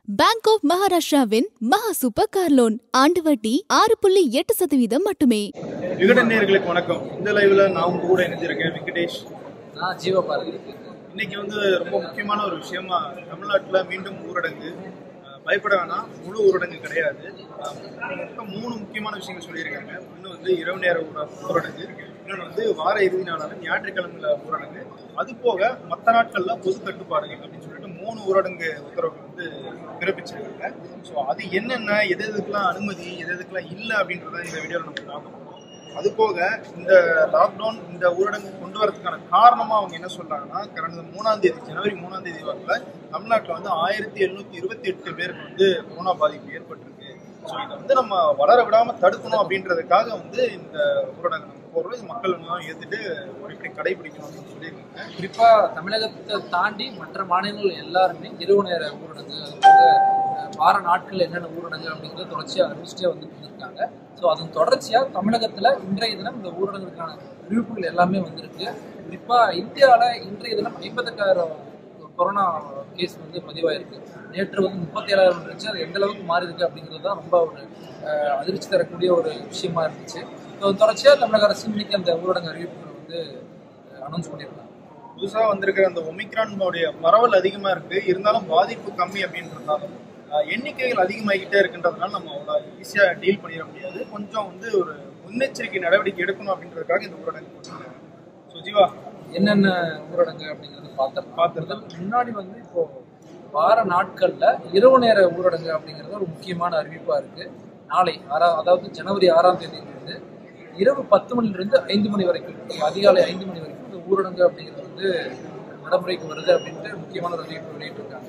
Bank of மகாராஷ்டிராவின் மகா super car loan ஆண்டு வட்டி ஆறு புள்ளி எட்டு சதவீதம் மட்டுமே விகடன் நேயர்களுக்கு வணக்கம் இந்த லைவ்ல நான் உங்க கூட இணைஞ்சிருக்கேன் வெங்கடேஷ் நான் ஜீவபாரதி இன்னைக்கு வந்து ரொம்ப முக்கியமான ஒரு விஷயமா தமிழ்நாட்டில் மீண்டும் ஊரடங்கு அஹ், பயப்பட வேணாம் முழு ஊரடங்கு கிடையாது அஹ், மொத்தம் மூணு முக்கியமான விஷயங்கள் சொல்லியிருக்காங்க ஒன்று வந்து இரவு நேர ஊர- ஊரடங்கு இன்னொன்று வந்து வார இறுதி நாளான ஞாயிற்றுக்கிழமையில ஊரடங்கு அது போக மற்ற நாட்களில் பொது கட்டுப்பாடுகள் அப்படின்னு சொல்லிட்டு மூணு ஊரடங்கு உத்தரவுகள் வந்து பிறப்பிச்சிருக்காங்க ஸோ அது என்னென்ன எது எதுக்கெல்லாம் அனுமதி எது எதுக்கெல்லாம் இல்லை அப்படின்றத இந்த வீடியோவில் நம்ம பார்க்க போகிறோம் அது போக இந்த லாக்டவுன் இந்த ஊரடங்கு கொண்டு வரதுக்கான காரணமா அவங்க என்ன சொல்றாங்கன்னா கடந்த மூணாம் தேதி ஜனவரி மூணாம் தேதி வரல தமிழ்நாட்டில் வந்து ஆயிரத்தி எழுநூத்தி இருபத்தி எட்டு பேருக்கு வந்து கொரோனா பாதிப்பு ஏற்பட்டிருக்கு ஸோ இதை வந்து நம்ம வளர விடாம தடுக்கணும் அப்படின்றதுக்காக வந்து இந்த ஊரடங்கு நம்ம போடுறோம் இது மக்கள் வந்து ஏத்துட்டு முறைப்படி கடைபிடிக்கணும் அப்படின்னு சொல்லியிருக்காங்க குறிப்பா தமிழகத்தை தாண்டி மற்ற மாநிலங்கள் எல்லாருமே இரவு நேர ஊரடங்கு அது போக அஹ், வார நாட்கள் என்னென்ன ஊரடங்கு அப்படிங்கிறத தொடர்ச்சியா அறிவிச்சிட்டே வந்துட்டு இருக்காங்க ஸோ அதன் தொடர்ச்சியா தமிழகத்துல இன்றைய தினம் இந்த ஊரடங்குக்கான அறிவிப்புகள் எல்லாமே வந்திருக்கு குறிப்பா இந்தியாவில் இன்றைய தினம் ஐம்பத்தெட்டாயிரம் கொரோனா கேஸ் வந்து பதிவாயிருக்கு நேற்று வந்து முப்பத்தேழாயிரம் இருந்துச்சு அது எந்த அளவுக்கு மாறி இருக்கு அப்படிங்கிறது தான் ரொம்ப ஒரு அஹ், அதிர்ச்சி தரக்கூடிய ஒரு விஷயமா இருந்துச்சு ஸோ தொடர்ச்சியாக தமிழக அரசு இன்னைக்கு அந்த ஊரடங்கு அறிவிப்புகள் வந்து அனௌன்ஸ் பண்ணியிருக்காங்க புதுசா வந்திருக்கிற அந்த ஒமிக்ரானுடைய பரவல் அதிகமா இருக்கு இருந்தாலும் பாதிப்பு கம்மி அப்படின்றதாலும் அஹ், எண்ணிக்கைகள் அதிகமாகிட்டே இருக்குன்றதுனால நம்ம அவ்வளோ ஈஸியா டீல் பண்ணிட முடியாது கொஞ்சம் வந்து ஒரு முன்னெச்சரிக்கை நடவடிக்கை எடுக்கணும் அப்படின்றதுக்காக இந்த ஊரடங்கு போட்டிருக்காங்க ஸோ ஜீவா என்னென்ன ஊரடங்கு அப்படிங்கிறது பார்த்தோம் பார்த்துருந்தோம் முன்னாடி வந்து இப்போ வார நாட்கள்ல இரவு நேர ஊரடங்கு அப்படிங்கிறது ஒரு முக்கியமான அறிவிப்பா இருக்கு நாளை ஆறா அதாவது ஜனவரி ஆறாம் தேதியிலிருந்து இரவு பத்து மணிலிருந்து ஐந்து மணி வரைக்கும் அதிகாலை ஐந்து மணி வரைக்கும் இந்த ஊரடங்கு அப்படிங்கிறது வந்து நடைமுறைக்கு வருது அப்படின்ட்டு முக்கியமான ஒரு அறிவிப்பு வெளியிட்டிருக்காங்க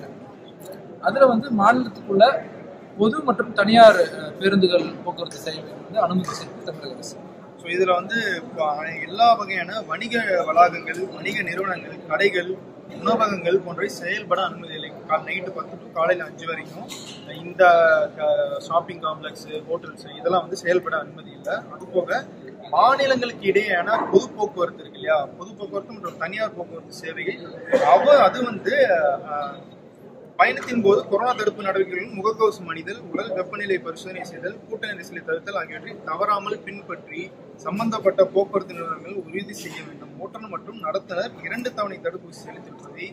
அதுல வந்து மாநிலத்துக்குள்ள பொது மற்றும் தனியார் அஹ், பேருந்துகள் போக்குவரத்து சேவை வந்து அனுமதி செய்து தமிழக அரசு ஸோ இதில் வந்து இப்போ எல்லா வகையான வணிக வளாகங்கள் வணிக நிறுவனங்கள் கடைகள் உணவகங்கள் போன்றவை செயல்பட அனுமதி இல்லை கால் நைட்டு பத்து டு காலையில் அஞ்சு வரைக்கும் இந்த ஷாப்பிங் காம்ப்ளெக்ஸ் ஹோட்டல்ஸ் இதெல்லாம் வந்து செயல்பட அனுமதி இல்லை அது போக மாநிலங்களுக்கு இடையேயான பொது போக்குவரத்து இருக்கு இல்லையா பொது போக்குவரத்து மற்றும் தனியார் போக்குவரத்து சேவைகள் அவ அது வந்து அஹ், பயணத்தின் போது கொரோனா தடுப்பு நடவடிக்கைகள் முகக்கவசம் அணிதல் உடல் வெப்பநிலை பரிசோதனை செய்தல் கூட்ட நெரிசலை தவிர்த்தல் ஆகியவற்றை தவறாமல் பின்பற்றி சம்பந்தப்பட்ட போக்குவரத்து நிறுவனங்கள் உறுதி செய்ய வேண்டும் ஓட்டுநர் மற்றும் நடத்துனர் இரண்டு தவணை தடுப்பூசி செலுத்திவிட்டதை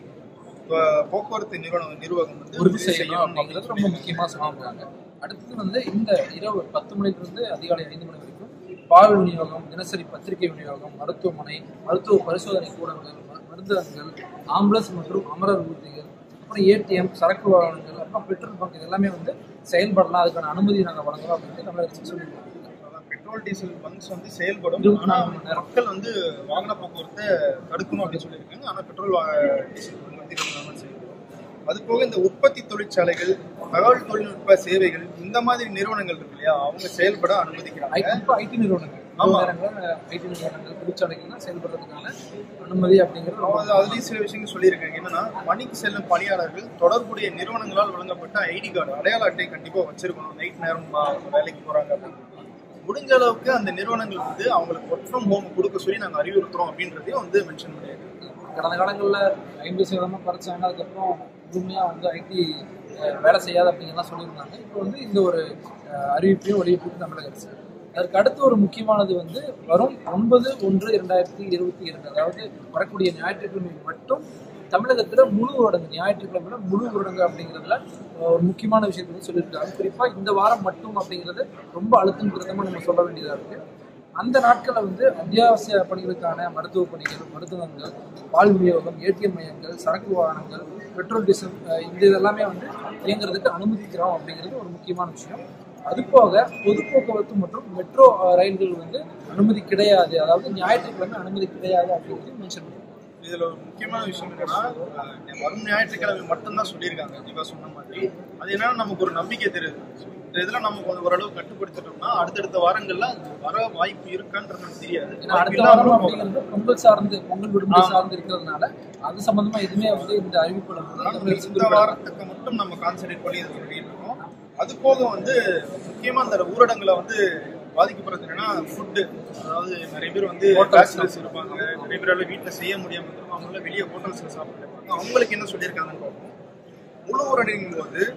ப- போக்குவரத்து நிறுவனம் நிர்வாகம் வந்து உறுதி செய்யணும் அப்படிங்கிறது ரொம்ப முக்கியமா சொல்லியிருக்காங்க அடுத்தது வந்து இந்த இரவு பத்து மணிலிருந்து அதிகாலை ஐந்து மணி வரைக்கும் பால் விநியோகம் தினசரி பத்திரிகை விநியோகம் மருத்துவமனை மருத்துவ பரிசோதனை கூடங்கள் ம- மருந்தகங்கள் ஆம்புலன்ஸ் மற்றும் அமரர் ஊர்திகள் அப்புறம் ஏடிஎம் சரக்கு வாகனங்கள் அப்புறம் பெட்ரோல் பங்க் இது எல்லாமே வந்து செயல்படலாம் அதுக்கான அனுமதி நாங்கள் வழங்குறோம் அப்படின்ட்டு தமிழக அரசு சொல்லியிருக்காங்க பெட்ரோல் டீசல் பங்க்ஸ் வந்து செயல்படும் இருபத்தி ஆனா நாலு மணி நேரம். மக்கள் வந்து வாகன போக்குவரத்தை தடுக்கணும் அப்படின்னு சொல்லியிருக்காங்க ஆனா பெட்ரோல் வா- டீசல் பங்க் வந்து இருபத்தி நாலு மணி நேரம் செயல்படும் அது போக இந்த உற்பத்தி தொழிற்சாலைகள் தகவல் தொழில்நுட்ப சேவைகள் இந்த மாதிரி நிறுவனங்கள் இருக்கு இல்லையா அவங்க செயல்பட அனுமதிக்கிறாங்க இப்போ ஐடி நிறுவனங்கள் ஆமா. ஐடி நிறுவனங்கள் தொழிற்சாலைகள்லாம் செயல்படுறதுக்கான அனுமதி அப்படிங்கிறது ரொம்ப அதாவது அதுலயும் சில விஷயங்கள் சொல்லியிருக்காங்க என்னன்னா பணிக்கு செல்லும் பணியாளர்கள் தொடர்புடைய நிறுவனங்களால் வழங்கப்பட்ட ஐடி கார்டு அடையாள அட்டை கண்டிப்பா வச்சிருக்கணும் நைட் நேரம் மா- அவங்க வேலைக்கு போறாங்க அப்படின்னு முடிஞ்ச அளவுக்கு அந்த நிறுவனங்கள் வந்து அவங்களுக்கு ஒர்க் ஃப்ரம் ஹோம் கொடுக்க சொல்லி நாங்க அறிவுறுத்துறோம் அப்படின்றதையும் வந்து மென்ஷன் பண்ணியிருக்காங்க கடந்த காலங்களில் ஐம்பது சதவீதமாக குறைச்சாங்க அதுக்கப்புறம் முழுமையாக வந்து ஐடி வேலை செய்யாது அப்படிங்கிறதான் சொல்லியிருந்தாங்க இப்போ வந்து இந்த ஒரு அஹ், அறிவிப்பையும் வெளியிட்டு தமிழக அரசு அதற்கு அடுத்து ஒரு முக்கியமானது வந்து வரும் ஒன்பது ஒன்று இரண்டாயிரத்தி இருபத்தி இரண்டு அதாவது வரக்கூடிய ஞாயிற்றுக்கிழமை மட்டும் தமிழகத்தில் முழு ஊரடங்கு ஞாயிற்றுக்கிழமையில முழு ஊரடங்கு அப்படிங்கிறதுல அஹ், ஒரு முக்கியமான விஷயத்தை வந்து சொல்லியிருக்காங்க குறிப்பாக இந்த வாரம் மட்டும் அப்படிங்கிறது ரொம்ப அழுத்தம் திருத்தமாக நம்ம சொல்ல வேண்டியதாக இருக்குது அந்த நாட்களில் வந்து அத்தியாவசிய பணிகளுக்கான மருத்துவ பணிகள் மருத்துவங்கள் பால் விநியோகம் ஏடிஎம் மையங்கள் சரக்கு வாகனங்கள் பெட்ரோல் டீசல் அஹ் இந்த இதெல்லாமே வந்து இயங்குறதுக்கு அனுமதிக்கிறோம் அப்படிங்கிறது ஒரு முக்கியமான விஷயம் அது போக பொது போக்குவரத்து மற்றும் மெட்ரோ அஹ், ரயில்கள் வந்து அனுமதி கிடையாது அதாவது ஞாயிற்றுக்கிழமை அனுமதி கிடையாது அப்படிங்கிறது மென்ஷன் பண்ணுறாங்க இதுல ஒரு முக்கியமான விஷயம் என்னன்னா அஹ், வரும் ஞாயிற்றுக்கிழமை மட்டும்தான் சொல்லியிருக்காங்க ஜீவா சொன்ன மாதிரி அது என்னன்னா நமக்கு ஒரு நம்பிக்கை தெரியுது இந்த இதுல நம்ம கொஞ்சம் ஓரளவு கட்டுப்படுத்திட்டோம்னா அடுத்தடுத்த வாரங்கள்ல அது வர வாய்ப்பு இருக்கான்றது நமக்கு தெரியாது ஏன்னா வாய்ப்பு அடுத்த வாரம் இல்லாமலும் போகலாம். அப்படிங்கிறது பொங்கல் சார்ந்து பொங்கல் விடுமுறை ஆமா. சார்ந்து இருக்கிறதுனால அது சம்பந்தமா எதுவுமே வந்து இந்த அறிவிப்புல வந்து அதனால தமிழக அரசு இந்த குறிப்பிடல. வாரத்துக்கு மட்டும் நம்ம கான்சென்ட்ரேட் பண்ணி இதை சொல்லிட்டு இருக்கோம் அது போக வந்து முக்கியமா அந்த ஊரடங்குல வந்து பாதிக்கப்படுறது என்னன்னா ஃபுட்டு அதாவது நிறைய பேர் வந்து Hotels. பேச்சுலர்ஸ் இருப்பாங்க நிறைய பேரால வீட்டில் செய்ய முடியாம இருக்கும் அவங்கள வெளியே ஹோட்டல்ஸ்ல சாப்பிட்டு இருப்பாங்க அவங்களுக்கு என்ன சொல்லியிருக்காங்கன்னு பார்ப்போம் முழு ஊரடங்கின் போது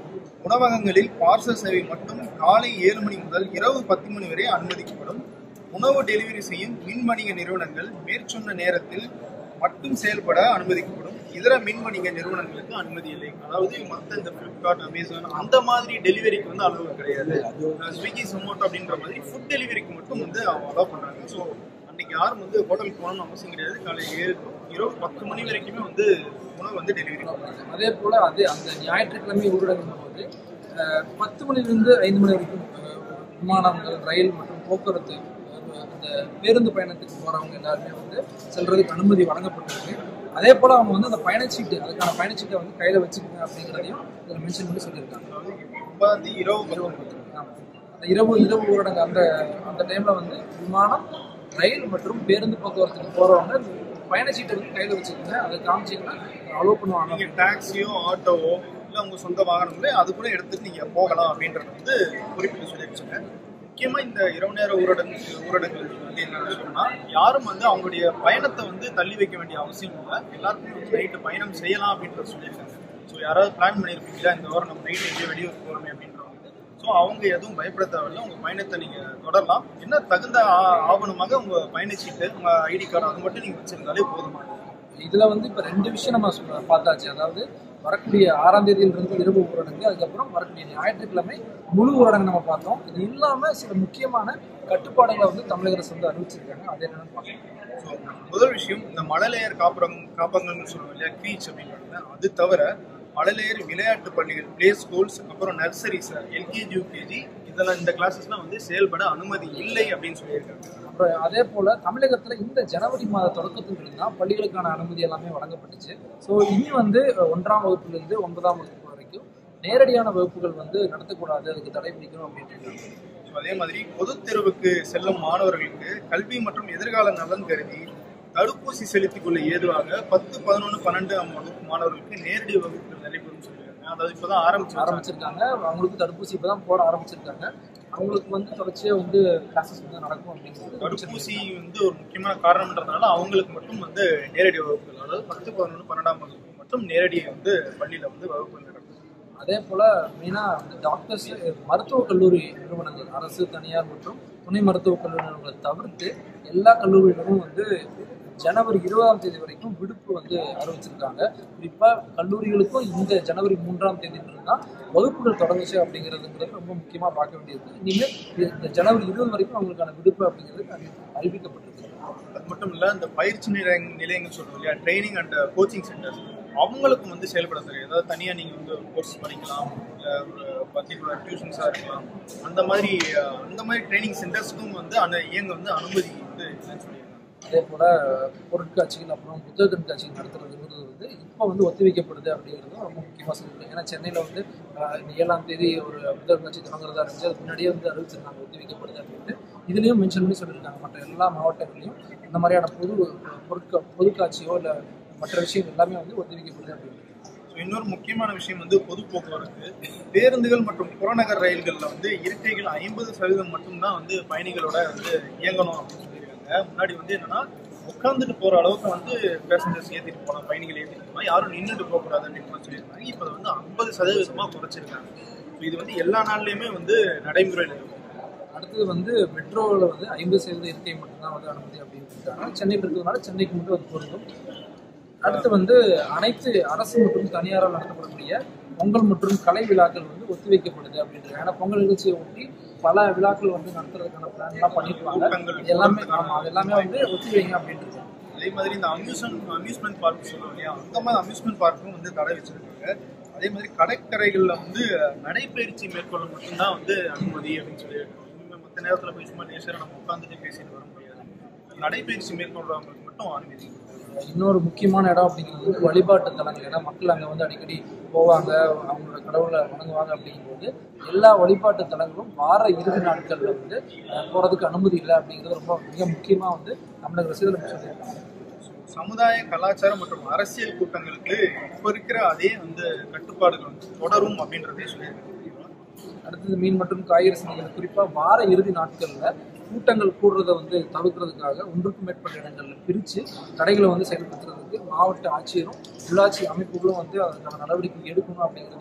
உணவகங்களில் பார்சல் சேவை மட்டும் காலை ஏழு மணி முதல் இரவு பத்து மணி வரை அனுமதிக்கப்படும் உணவு டெலிவரி செய்யும் மின் வணிக நிறுவனங்கள் மேற்சொன்ன நேரத்தில் மட்டும் செயல்பட அனுமதிக்கப்படும் இதர மின் வணிக நிறுவனங்களுக்கு அனுமதி இல்லை அதாவது மற்ற இந்த ஃப்ளிப்கார்ட் அமேசான் அந்த மாதிரி டெலிவரிக்கு வந்து அலோவ் கிடையாது ஸ்விக்கி சொமோட்டோ அப்படின்ற மாதிரி ஃபுட் டெலிவரிக்கு மட்டும் வந்து அவங்க அலோவ் பண்றாங்க ஸோ அன்னைக்கு யாரும் வந்து ஹோட்டலுக்கு போகணும்னு அவசியம் கிடையாது காலை ஏழு இரவு பத்து மணி வரைக்குமே வந்து உணவு வந்து டெலிவரி பண்ணுறாங்க அதே போல அது அந்த ஞாயிற்றுக்கிழமை ஊரடங்கும் போது அஹ், பத்து மணிலிருந்து ஐந்து மணி வரைக்கும் அஹ், விமானங்கள் ரயில் மற்றும் போக்குவரத்து அஹ், அந்த பேருந்து பயணத்துக்கு போறவங்க எல்லாருமே வந்து செல்றதுக்கு அனுமதி வழங்கப்பட்டிருக்கு அதே போல அவங்க வந்து அந்த பயணச்சீட்டு அதுக்கான பயணச்சீட்டை வந்து கையில வச்சுக்கோங்க அப்படிங்கிறதையும் இதில் மென்ஷன் பண்ணி சொல்லியிருக்காங்க அதாவது முப்பது இரவு பத்து ஆமா. அந்த இரவு இரவு ஊரடங்கு அந்த அந்த டைம்ல வந்து விமானம் ரயில் மற்றும் பேருந்து போக்குவரத்துக்கு போறவங்க பயணச்சீட்டை வந்து கையில வச்சுக்கோங்க அதை காமிச்சிங்கன்னா அலோவ் பண்ணுவாங்க நீங்க டாக்ஸியோ ஆட்டோவோ இல்ல உங்க சொந்த வாகனங்களே அது கூட எடுத்துட்டு நீங்க போகலாம் அப்படின்றது வந்து குறிப்பிட்டு சொல்லிடுச்சுங்க முக்கியமா இந்த இரவு நேர ஊரடங்கு ஊரடங்கு வந்து என்னன்னு சொன்னா யாரும் வந்து அவங்களுடைய பயணத்தை வந்து தள்ளி வைக்க வேண்டிய அவசியம் இல்லை எல்லாருக்குமே வந்து நைட்டு பயணம் செய்யலாம் அப்படின்றத சொல்லியிருக்காங்க ஸோ யாராவது பிளான் பண்ணியிருப்பீங்களா இந்த வாரம் நம்ம நைட் எங்கேயோ வெளியூர் போகிறோமே அப்படின்றவங்க ஸோ அவங்க எதுவும் பயப்பட தேவையில்லை உங்க பயணத்தை நீங்க தொடரலாம் என்ன தகுந்த ஆ- ஆவணமாக உங்க பயணச்சீட்டு உங்க ஐடி கார்டு அது மட்டும் நீங்க வச்சிருந்தாலே போதுமானது இதுல வந்து இப்ப ரெண்டு விஷயம் நம்ம சொல்ல- பார்த்தாச்சு அதாவது வரக்கூடிய ஆறாம் தேதியிலிருந்து இரவு ஊரடங்கு அதுக்கப்புறம் வரக்கூடிய ஞாயிற்றுக்கிழமை முழு ஊரடங்கு நம்ம பார்த்தோம் இது இல்லாம சில முக்கியமான கட்டுப்பாடுகளை வந்து தமிழக அரசு வந்து அறிவிச்சிருக்காங்க அது என்னன்னு பார்க்கலாம் ஸோ முதல் விஷயம் இந்த மழலையர் காப்பகம் காப்பகங்கள்னு சொல்லுவோம் இல்லையா க்ரீச் அப்படின்றது அது தவிர மழலையர் விளையாட்டு பள்ளிகள் ப்ளே ஸ்கூல்ஸ் அப்புறம் நர்சரிஸ் எல்கேஜி யூகேஜி இதெல்லாம் இந்த கிளாஸஸ்லாம் வந்து செயல்பட அனுமதி இல்லை அப்படின்னு சொல்லியிருக்காங்க அப்புறம் அதே போல தமிழகத்துல இந்த ஜனவரி மாத தொடக்கத்தில் தான் பள்ளிகளுக்கான அனுமதி எல்லாமே வழங்கப்பட்டுச்சு ஸோ இனி வந்து அஹ், ஒன்றாம் வகுப்பிலிருந்து ஒன்பதாம் வகுப்பு வரைக்கும் நேரடியான வகுப்புகள் வந்து நடத்தக்கூடாது அதுக்கு தடை விதிக்கணும் அப்படின்ட்டு இருக்காங்க. ஸோ அதே மாதிரி பொதுத் தேர்வுக்கு செல்லும் மாணவர்களுக்கு கல்வி மற்றும் எதிர்கால நலன் கருதி தடுப்பூசி செலுத்திக் கொள்ள ஏதுவாக பத்து பதினொன்று பன்னெண்டு வகுப்பு மாணவர்களுக்கு நேரடி வகுப்புகள் நடைபெறும் சொல்லியிருக்காங்க அதாவது இப்போதான் ஆரம்பிச்சு ஆரம்பிச்சிருக்காங்க அவங்களுக்கு தடுப்பூசி இப்பதான் போட ஆரம்பிச்சிருக்காங்க அவங்களுக்கு வந்து தொடர்ச்சியா வந்து கிளாஸஸ் வந்து நடக்கும் அப்படிங்கிறது தடுப்பூசி வந்து ஒரு முக்கியமான காரணம்ன்றதுனால அவங்களுக்கு மட்டும் வந்து நேரடி வகுப்புகள் அதாவது பத்து பதினொன்று பன்னெண்டாம் வகுப்பு மட்டும் நேரடி வந்து பள்ளியில வந்து வகுப்புகள் நடக்கும் அதே போல மெயினா இந்த டாக்டர்ஸ் மருத்துவக் கல்லூரி நிறுவனங்கள் அரசு தனியார் மற்றும் துணை மருத்துவக் கல்லூரி நிறுவனங்களை தவிர்த்து எல்லா கல்லூரிகளும் வந்து ஜனவரி இருபதாம் தேதி வரைக்கும் விடுப்பு வந்து அறிவிச்சிருக்காங்க குறிப்பா கல்லூரிகளுக்கும் இந்த ஜனவரி மூன்றாம் தேதியிலிருந்து தான் வகுப்புகள் தொடங்குச்சு அப்படிங்கிறதுங்கிறது ரொம்ப முக்கியமா பார்க்க வேண்டியது இனிமேல் இது- இந்த ஜனவரி இருபது வரைக்கும் அவங்களுக்கான விடுப்பு அப்படிங்கிறது அறி- அறிவிக்கப்பட்டிருக்கு அது மட்டும் இல்ல இந்த பயிற்சி நிலைய நிலையங்கள் சொல்றோம் இல்லையா ட்ரைனிங் அண்ட் கோச்சிங் சென்டர்ஸ் அவங்களுக்கும் வந்து செயல்பட தெரியும் அதாவது தனியா நீங்க வந்து ஒரு கோர்ஸ் படிக்கலாம் இல்ல ஒரு பர்டிகுலர் டியூஷன்ஸா இருக்கலாம் அந்த மாதிரி அஹ், அந்த மாதிரி ட்ரைனிங் சென்டர்ஸ்க்கும் வந்து அந்த இயங்க வந்து அனுமதி வந்து இல்லைன்னு சொல்லியிருக்காங்க அதே போல பொருட்காட்சிகள் அப்புறம் புத்தக கண்காட்சிகள் நடத்துறதுங்கிறது வந்து இப்போ வந்து ஒத்திவைக்கப்படுது அப்படிங்கிறது ரொம்ப முக்கியமாக சொல்லியிருக்காங்க ஏன்னா சென்னையில் வந்து ஆஹ், இந்த ஏழாம் தேதி ஒரு புத்தக கண்காட்சி தொடங்குறதா இருந்துச்சு அது முன்னாடியே வந்து அறிவிச்சிருக்காங்க ஒத்திவைக்கப்படுது அப்படின்ட்டு இதுலேயும் மென்ஷன் பண்ணி சொல்லியிருக்காங்க மற்ற எல்லா மாவட்டங்களையும் இந்த மாதிரியான பொது பொருட்கா பொதுக்காட்சியோ இல்லை மற்ற விஷயம் எல்லாமே வந்து ஒத்திவைக்கப்படுது அப்படின்னு ஸோ இன்னொரு முக்கியமான விஷயம் வந்து பொது போக்குவரத்து பேருந்துகள் மற்றும் புறநகர் ரயில்களில் வந்து இருக்கைகள் ஐம்பது சதவீதம் மட்டும்தான் வந்து பயணிகளோட வந்து இயங்கணும் அப்படின்னு சொல்லியிருக்காங்க முன்னாடி வந்து என்னன்னா உட்காந்துட்டு போற அளவுக்கு வந்து பேசஞ்சர்ஸ் ஏற்றிட்டு போகலாம் பயணிகள் ஏற்றிட்டு போகலாம் யாரும் நின்றுட்டு போகக்கூடாது அப்படின்னு மாதிரி சொல்லியிருக்காங்க இப்போ வந்து ஐம்பது சதவீதமாக குறைச்சிருக்காங்க ஸோ இது வந்து எல்லா நாள்லையுமே வந்து நடைமுறையில் இருக்கும் அடுத்தது வந்து மெட்ரோவில் வந்து ஐம்பது சதவீத இருக்கை மட்டும்தான் வந்து அனுமதி அப்படின்னு இருக்காங்க சென்னையில் இருக்கிறதுனால சென்னைக்கு மட்டும் அது பொருந்தும் அடுத்து வந்து அனைத்து அரசு மற்றும் தனியாரால் நடத்தப்படக்கூடிய பொங்கல் மற்றும் கலை விழாக்கள் வந்து ஒத்திவைக்கப்படுது அப்படின்றது ஏன்னா பொங்கல் நிகழ்ச்சியை ஒட்டி பல விழாக்கள் வந்து நடத்துறதுக்கான பிளான்லாம் பண்ணிருப்பாங்க கூட்டங்கள் இது எல்லாமே ஆமா அது எல்லாமே வந்து ஒத்திவைங்க அப்படின்றது அதே மாதிரி இந்த அம்யூஸ்மெண்ட் அம்யூஸ்மெண்ட் பார்க் சொல்லுவோம் இல்லையா அந்த மாதிரி அம்யூஸ்மெண்ட் பார்க்கும் வந்து தடை வச்சிருக்காங்க அதே மாதிரி கடற்கரைகளில் வந்து நடைப்பயிற்சி மேற்கொள்ள மட்டும்தான் வந்து அனுமதி அப்படின்னு சொல்லியிருக்காங்க இனிமேல் மற்ற நேரத்தில் போய் சும்மா நேசரை நம்ம உட்காந்துட்டு பேசிட்டு வர முடியாது நடைப்பயிற்சி மேற்கொள்றவங்களுக்கு மட்டும் அனுமதி இன்னொரு முக்கியமான இடம் அப்படிங்கிறது வந்து வழிபாட்டு தலங்கள் ஏன்னா மக்கள் அங்கே வந்து அடிக்கடி போவாங்க அவங்களோட கடவுளை வணங்குவாங்க அப்படிங்கும்போது எல்லா வழிபாட்டு தலங்களும் வார இறுதி நாட்களில் வந்து அஹ், போறதுக்கு அனுமதி இல்லை அப்படிங்கிறது ரொம்ப மிக முக்கியமாக வந்து தமிழக அரசு இதில் சொல்லியிருக்காங்க சமுதாய கலாச்சாரம் மற்றும் அரசியல் கூட்டங்களுக்கு இப்போ இருக்கிற அதே அந்த கட்டுப்பாடுகள் வந்து தொடரும் அப்படின்றதே சொல்லியிருக்காங்க அடுத்தது மீன் மற்றும் காய்கறி சந்தைகள் குறிப்பாக வார இறுதி நாட்களில் கூட்டங்கள் கூடுறதை வந்து தவிர்க்கிறதுக்காக ஒன்றுக்கும் மேற்பட்ட இடங்களில் பிரித்து கடைகளை வந்து செயல்படுத்துறதுக்கு மாவட்ட ஆட்சியரும் உள்ளாட்சி அமைப்புகளும் வந்து அதற்கான நடவடிக்கை எடுக்கணும் அப்படிங்கிறதையும்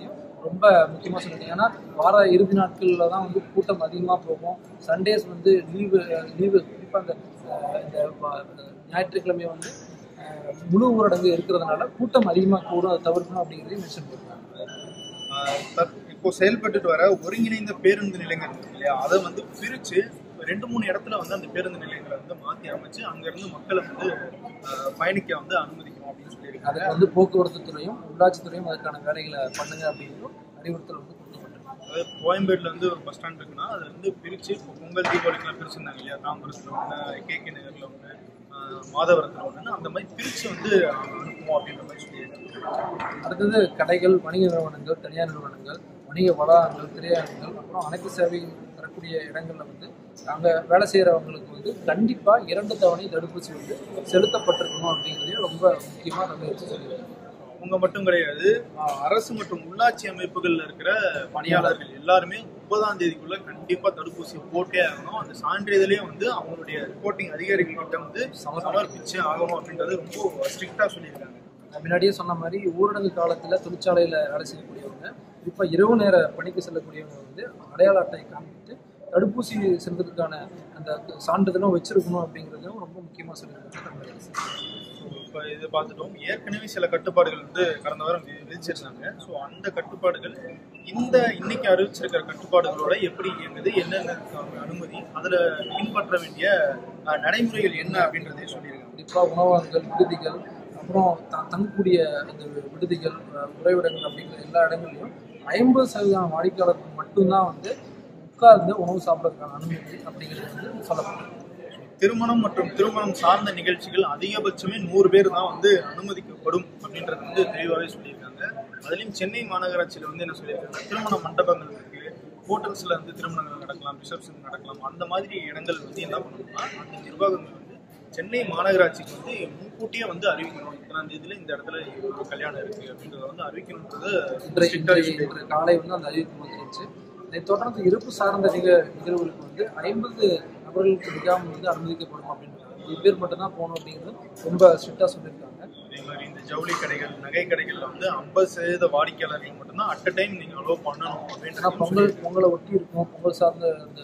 ரொம்ப முக்கியமாக சொல்லியிருக்கேன் ஏன்னா வார இறுதி நாட்களில் தான் வந்து கூட்டம் அதிகமாக போகும் சண்டேஸ் வந்து லீவு லீவு குறிப்பாக அந்த அஹ், இந்த வ- ஞாயிற்றுக்கிழமை வந்து அஹ், முழு ஊரடங்கு இருக்கிறதுனால கூட்டம் அதிகமாக கூடும் அதை தவிர்க்கணும் அப்படிங்கிறதையும் மென்ஷன் பண்ணிருக்காங்க ஆஹ் தற்- இப்போ செயல்பட்டுட்டு வர ஒருங்கிணைந்த பேருந்து நிலையங்கள் இருக்கு இல்லையா அதை வந்து பிரிச்சு ரெண்டு மூணு இடத்துல வந்து அந்த பேருந்து நிலையங்களை வந்து மாத்தி அமைச்சு அங்க இருந்து மக்களை வந்து ஆஹ் பயணிக்க வந்து அனுமதிக்கணும் அப்படின்னு சொல்லியிருக்காங்க அதுக்கு வந்து போக்குவரத்து துறையும் உள்ளாட்சி துறையும் அதுக்கான வேலைகளை பண்ணுங்க அப்படிங்கிறதும் அறிவுறுத்தல் வந்து கொடுக்கப்பட்டிருக்கு அதாவது கோயம்பேடுல இருந்து ஒரு பஸ் ஸ்டாண்ட் இருக்குன்னா அதை வந்து பிரிச்சு இப்போ பொங்கல் தீபாவளிக்குலாம் பிரிச்சிருந்தாங்க இல்லையா தாம்பரத்துல ஒன்று கே கே நகர்ல ஒன்று மாதவரத்துல ஒன்று அந்த மாதிரி பிரிச்சு வந்து அனுப்புவோம் அப்படின்ற மாதிரி சொல்லியிருக்காங்க அடுத்தது கடைகள் வணிக நிறுவனங்கள் தனியார் நிறுவனங்கள் வணிக வளாகங்கள் திரையரங்குகள் அப்புறம் அனைத்து சேவை தரக்கூடிய இடங்கள்ல வந்து அங்கே வேலை செய்கிறவங்களுக்கு வந்து கண்டிப்பாக இரண்டு தவணை தடுப்பூசி வந்து செலுத்தப்பட்டிருக்கணும் அப்படிங்கிறதையும் ரொம்ப முக்கியமாக நம்ம எடுத்து சொல்லியிருக்கோம் அவங்க மட்டும் கிடையாது ஆஹ் அரசு மற்றும் உள்ளாட்சி அமைப்புகள்ல இருக்கிற பணியாளர்கள் எல்லாருமே முப்பதாம் தேதிக்குள்ள கண்டிப்பா தடுப்பூசி போட்டே ஆகணும் அந்த சான்றிதழையும் வந்து அவங்களுடைய ரிப்போர்ட்டிங் அதிகாரிகள் கிட்ட வந்து சமர்ப்பிச்சே ஆகணும் அப்படின்றது ரொம்ப ஸ்ட்ரிக்டா சொல்லியிருக்காங்க நான் முன்னாடியே சொன்ன மாதிரி ஊரடங்கு காலத்தில் தொழிற்சாலையில் வேலை செய்யக்கூடியவங்க இப்போ இரவு நேர பணிக்கு செல்லக்கூடியவங்க வந்து அடையாள அட்டை காமிட்டு தடுப்பூசி செலுத்துறதுக்கான அந்த சான்றிதழும் வச்சிருக்கணும் அப்படிங்கிறதும் ரொம்ப முக்கியமாக சொல்லியிருக்காங்க தமிழக அரசு ஸோ இப்போ இது பார்த்துட்டோம் ஏற்கனவே சில கட்டுப்பாடுகள் வந்து கடந்த வாரம் வி- விதிச்சிருந்தாங்க ஸோ அந்த கட்டுப்பாடுகள் இந்த இன்னைக்கு அறிவிச்சிருக்கிற கட்டுப்பாடுகளோட எப்படி இயங்குது என்னென்ன அனுமதி அதில் பின்பற்ற வேண்டிய அஹ், நடைமுறைகள் என்ன அப்படின்றதையும் சொல்லியிருக்காங்க குறிப்பாக உணவகங்கள் விடுதிகள் அப்புறம் த- தங்கக்கூடிய அந்த விடுதிகள் அஹ், உறைவிடங்கள் அப்படிங்கிற எல்லா இடங்கள்லையும் ஐம்பது சதவீதம் வாடிக்கையாளருக்கு மட்டும்தான் வந்து உட்கார்ந்து உணவு சாப்பிட்றதுக்கான அனுமதி அப்படிங்கிறது வந்து சொல்லப்பட்டிருக்கு திருமணம் மற்றும் திருமணம் சார்ந்த நிகழ்ச்சிகள் அதிகபட்சமே நூறு பேர் தான் வந்து அனுமதிக்கப்படும் அப்படின்றது வந்து தெளிவாகவே சொல்லியிருக்காங்க அதுலேயும் சென்னை மாநகராட்சியில் வந்து என்ன சொல்லியிருக்காங்க திருமண மண்டபங்கள் இருக்கு ஹோட்டல்ஸ்ல வந்து திருமணங்கள் நடக்கலாம் ரிசப்ஷன் நடக்கலாம் அந்த மாதிரி இடங்கள் வந்து என்ன பண்ணணும்னா அந்த நிர்வாகங்கள் வந்து சென்னை மாநகராட்சிக்கு வந்து முன்கூட்டியே வந்து அறிவிக்கணும் இத்தனாம் தேதியில இந்த இடத்துல ஒரு கல்யாணம் இருக்கு அப்படின்றத வந்து அறிவிக்கணுன்றது இன்று strict ஆ இன்று சொல்லி- இன்று காலை வந்து அந்த அறிவிப்பு வந்துருச்சு இதைத் தொடர்ந்து இருப்பு சார்ந்த நிக நிகழ்வுகளுக்கு வந்து ஐம்பது நபர்களுக்கு மிகாமல் வந்து அனுமதிக்கப்படும் அப்படின்னு இது பேர் மட்டும்தான் போகணும் அப்படிங்கிறது ரொம்ப ஸ்ட்ரிக்டாக சொல்லியிருக்காங்க அதே மாதிரி இந்த ஜவுளி கடைகள் நகை கடைகள்ல வந்து ஐம்பது சதவீத வாடிக்கையாளர்கள் மட்டும்தான் அட் அ டைம் நீங்க அலோவ் பண்ணணும் ஏன்னா அப்படின்றது பொங்கல் பொங்கலை ஒட்டி இருக்கும் பொங்கல் சார்ந்த இந்த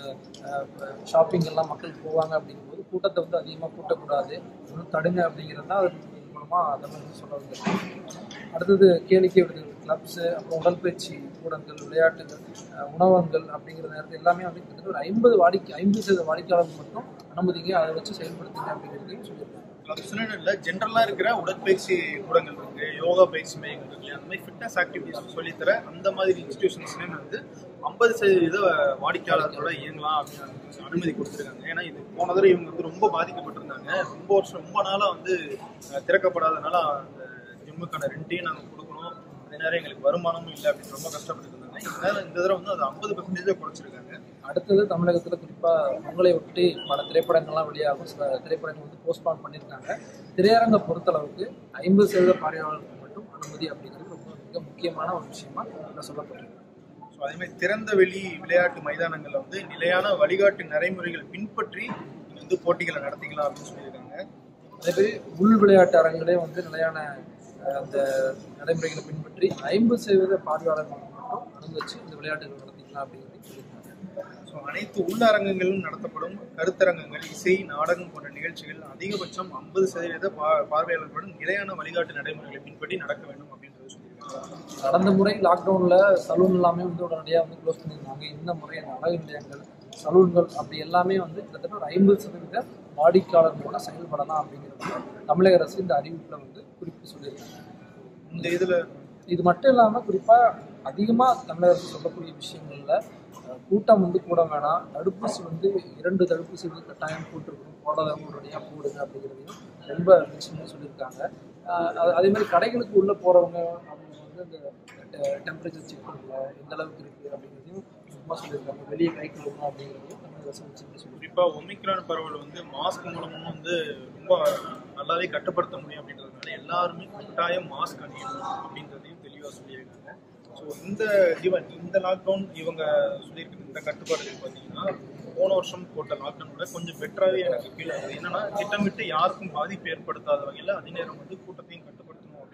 ஷாப்பிங் எல்லாம் மக்கள் போவாங்க அப்படிங்கும்போது கூட்டத்தை வந்து அதிகமாக கூட்டக்கூடாது இன்னும் தடுங்க அப்படிங்கிறது தான் அது மூலமாக தமிழ் வந்து சொல்ல வந்திருக்கு அடுத்தது கேளிக்கை விடுதல் கிளப்ஸு அப்புறம் உடற்பயிற்சி கூடங்கள் விளையாட்டுகள் அஹ், உணவகங்கள் அப்படிங்கிற நேரத்தில் எல்லாமே வந்து கிட்டத்தட்ட ஒரு ஐம்பது வாடிக்கை ஐம்பது சதவீத வாடிக்கையாளர்கள் மட்டும் அனுமதிங்க அதை வச்சு செயல்படுத்துங்க அப்படிங்கிறதையும் சொல்லியிருக்காங்க கிளப்ஸ்னு இல்லை ஜென்ரலா இருக்கிற உடற்பயிற்சி கூடங்கள் இருக்கு யோகா பயிற்சி மையங்கள் இருக்கு இல்லையா? அந்த மாதிரி ஃபிட்னஸ் ஆக்டிவிட்டிஸ் சொல்லித்தர அந்த மாதிரி இன்ஸ்டிடியூஷன்ஸ்லேயும் வந்து ஐம்பது சதவீத வாடிக்கையாளர்களோட இயங்கலாம் அப்படின்னு அனுமதி கொடுத்துருக்காங்க ஏன்னா இது போன தடவை இவங்க வந்து ரொம்ப பாதிக்கப்பட்டிருந்தாங்க ரொம்ப வருஷம் ரொம்ப நாளா வந்து அஹ், திறக்கப்படாதனால அந்த ஜிம்முக்கான ரெண்ட்டையும் நாங்கள் கொடுக்கணும் அதே நேரம் எங்களுக்கு வருமானமும் இல்லை அப்படின்னு ரொம்ப கஷ்டப்பட்டு இருந்தாங்க இந்த நேரம் இந்த தடவை வந்து அது ஐம்பது பர்சன்டேஜாக குறைச்சிருக்காங்க அடுத்தது தமிழகத்தில் குறிப்பாக பொங்கலை ஒட்டி பல திரைப்படங்கள்லாம் வெளியாகும் சில திரைப்படங்கள் வந்து போஸ்ட்பான் பண்ணியிருக்காங்க திரையரங்க பொறுத்தளவுக்கு ஐம்பது சதவீத பார்வையாளர்களுக்கு மட்டும் அனுமதி அப்படிங்கிறது ரொம்ப மிக முக்கியமான ஒரு விஷயமா இதில் சொல்லப்பட்டிருக்கு ஸோ அதே மாதிரி திறந்த வெளி விளையாட்டு மைதானங்கள்ல வந்து நிலையான வழிகாட்டு நடைமுறைகள் பின்பற்றி நீங்க வந்து போட்டிகளை நடத்திக்கலாம் அப்படின்னு சொல்லியிருக்காங்க அதே மாதிரி உள் விளையாட்டு அரங்கிலே வந்து நிலையான அஹ், அந்த நடைமுறைகளை பின்பற்றி ஐம்பது சதவீத பார்வையாளர்களுக்கு மட்டும் அனுமதிச்சு இந்த விளையாட்டுகள் நடத்திக்கலாம் அப்படிங்கிறதையும் சொல்லியிருக்காங்க ஸோ அனைத்து உள்ளரங்கங்களிலும் நடத்தப்படும் கருத்தரங்கங்கள் இசை நாடகம் போன்ற நிகழ்ச்சிகள் அதிகபட்சம் ஐம்பது சதவீத பா- பார்வையாளர்களுடன் நிலையான வழிகாட்டு நடைமுறைகளை பின்பற்றி நடக்க வேண்டும் அப்படின்றது சொல்லியிருக்காங்க கடந்த முறை லாக்டவுனில் சலூன் எல்லாமே வந்து உடனடியாக வந்து க்ளோஸ் பண்ணியிருந்தாங்க இந்த முறை அந்த அழகு நிலையங்கள் சலூன்கள் அப்படி எல்லாமே வந்து கிட்டத்தட்ட ஒரு ஐம்பது சதவீத வாடிக்கையாளர்களோட செயல்படலாம் அப்படிங்கிறது தமிழக அரசு இந்த அறிவிப்பில் வந்து குறிப்பிட்டு சொல்லியிருக்காங்க இந்த இதுல இது மட்டும் இல்லாமல் குறிப்பாக அதிகமாக தமிழக அரசு சொல்லக்கூடிய விஷயங்களில் அஹ், கூட்டம் வந்து கூட வேணாம் தடுப்பூசி வந்து இரண்டு தடுப்பூசி வந்து கட்டாயம் போட்டிருக்கணும் போடாதவங்க உடனடியாக போடுங்க அப்படிங்கிறதையும் ரொம்ப விஷயமும் சொல்லியிருக்காங்க அஹ், அது- அதே மாதிரி கடைகளுக்கு உள்ளே போகிறவங்க அவங்க வந்து அந்த டெம்பரேச்சர் செக் பண்ணல எந்த அளவுக்கு இருக்குது அப்படிங்கிறதையும் சும்மா சொல்லியிருக்காங்க வெளியே கை கழுவணும் அப்படிங்கிறதையும் தமிழக அரசு வச்சு சொல்லியிருக்காங்க குறிப்பா ஒமிக்ரான் பரவல் வந்து மாஸ்க் மூலமும் வந்து ரொம்ப நல்லாவே கட்டுப்படுத்த முடியும் அப்படின்றதுனால எல்லாருமே கட்டாயம் மாஸ்க் அணியணும் அப்படின்றதையும் தெளிவாக சொல்லியிருக்காங்க ஸோ இந்த ஈவன் இந்த லாக்டவுன் இவங்க சொல்லியிருக்க இந்த கட்டுப்பாடுகள் பார்த்தீங்கன்னா போன வருஷம் போட்ட லாக்டவுனோட கொஞ்சம் பெட்டராகவே எனக்கு ஃபீல் ஆகுது என்னன்னா திட்டமிட்டு யாருக்கும் பாதிப்பு ஏற்படுத்தாத வகையில் அதே நேரம் வந்து கூட்டத்தையும் கட்டுப்படுத்தணும் அப்படின்னு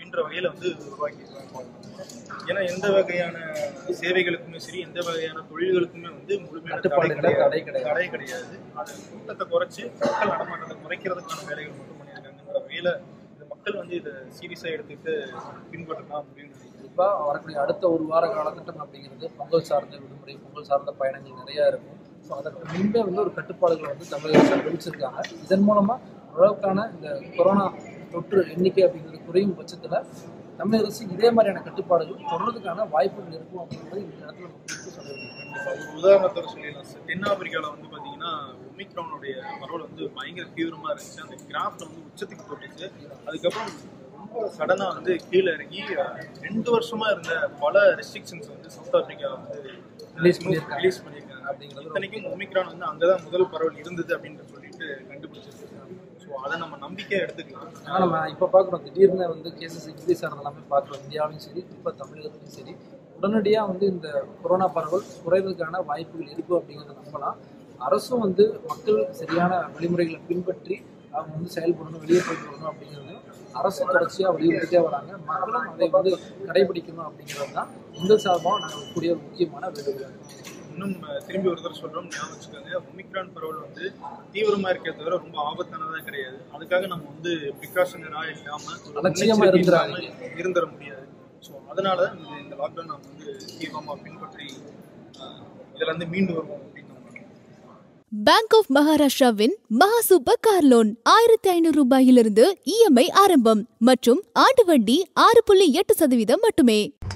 அப்படின்ற வகையில வந்து உருவாக்கியிருக்காங்க ஏன்னா எந்த வகையான சேவைகளுக்குமே சரி எந்த வகையான தொழில்களுக்குமே வந்து முழுமையான தடை கட்டுப்பாடு இல்லை, தடை கிடையாது கிடையாது. தடை கிடையாது அது கூட்டத்தை குறைச்சு மக்கள் நடமாட்டத்தை குறைக்கிறதுக்கான வேலைகள் மட்டும் பண்ணியிருக்காங்கன்ற வகையில இந்த மக்கள் வந்து இதை சீரியஸா எடுத்துக்கிட்டு பின்பற்றலாம் அப்படின்னு நினைக்கிறேன் கண்டிப்பா வரக்கூடிய அடுத்த ஒரு வார காலகட்டம் அப்படிங்கிறது பொங்கல் சார்ந்த விடுமுறை பொங்கல் சார்ந்த பயணங்கள் நிறைய இருக்கும் ஸோ அதற்கு முன்பே வந்து ஒரு கட்டுப்பாடுகளை வந்து தமிழக அரசு அறிவிச்சிருக்காங்க இதன் மூலமா ஓரளவுக்கான இந்த கொரோனா தொற்று எண்ணிக்கை அப்படிங்கிறது குறையும் பட்சத்துல தமிழக அரசு இதே மாதிரியான கட்டுப்பாடுகள் தொடர்றதுக்கான வாய்ப்புகள் இருக்கும் அப்படிங்கிறது இந்த இடத்துல நம்ம குறித்து சொல்லியிருக்கோம் கண்டிப்பா. ஒரு உதாரணத்தோட சொல்லிடலாம் சார் தென்னாப்பிரிக்காவில் வந்து பார்த்தீங்கன்னா ஒமிக்ரானுடைய பரவல் வந்து பயங்கர தீவிரமாக இருந்துச்சு அந்த கிராஃப்ல வந்து உச்சத்துக்கு போட்டுச்சு அதுக்கப்புறம் ரொம்ப சடனாக வந்து கீழே இறங்கி அஹ், ரெண்டு வருஷமா இருந்த பல ரெஸ்ட்ரிக்ஷன்ஸ் வந்து சவுத் ஆப்பிரிக்கா வந்து Release பண்ணியிருக்காங்க. ரிலீஸ் பண்ணியிருக்காங்க அப்படிங்கிறது இத்தனைக்கும் ஒமிக்ரான் வந்து அங்கே தான் முதல் பரவல் இருந்தது அப்படின்னு சொல்லிட்டு கண்டுபிடிச்சிருக்காங்க ஸோ அதை நம்ம நம்பிக்கையாக எடுத்துக்கலாம் ஆனால் நம்ம இப்போ பார்க்குறோம் திடீர்னு வந்து கேசஸ் இன்க்ரீஸ் ஆகிறது எல்லாமே பார்க்குறோம் இந்தியாவிலும் சரி இப்போ தமிழகத்திலும் சரி உடனடியாக வந்து இந்த கொரோனா பரவல் குறைவதற்கான வாய்ப்புகள் இருக்கும் அப்படிங்கிறத நம்பலாம் அரசும் வந்து மக்கள் சரியான வழிமுறைகளை பின்பற்றி அவங்க வந்து செயல்படணும் வெளியே போயிட்டு வரணும் அப்படிங்கிறது அரசு தொடர்ச்சியாக வலியுறுத்திட்டே வராங்க மக்களும் அதை வந்து கடைபிடிக்கணும் அப்படிங்கிறது தான் எங்கள் சார்பாக நாங்கள் கூடிய ஒரு முக்கியமான வேண்டுகோள் இன்னும் அஹ், திரும்பி ஒரு தடவை சொல்றோம் ஞாபகம் வச்சுக்கோங்க ஒமிக்ரான் பரவல் வந்து தீவிரமா இருக்கிறத தவிர ரொம்ப ஆபத்தானதா கிடையாது அதுக்காக நம்ம வந்து ப்ரிகாஷனரா இல்லாம ஒரு அலட்சியமா முன்னெச்சரிக்கை இருந்துடாதீங்க. இல்லாம இருந்துட முடியாது ஸோ அதனால தான் இந்த- இந்த லாக்டவுன் நம்ம வந்து தீவிரமா பின்பற்றி அஹ், இதுல இருந்து மீண்டு வருவோம் அப்படின்னு நம்ம பேங்க் ஆஃப் மகாராஷ்டிராவின் மகா சூப்பர் கார் லோன் ஆயிரத்தி ஐநூறு ரூபாயிலிருந்து இஎம்ஐ ஆரம்பம் மற்றும் ஆண்டு வட்டி ஆறு புள்ளி எட்டு சதவீதம் மட்டுமே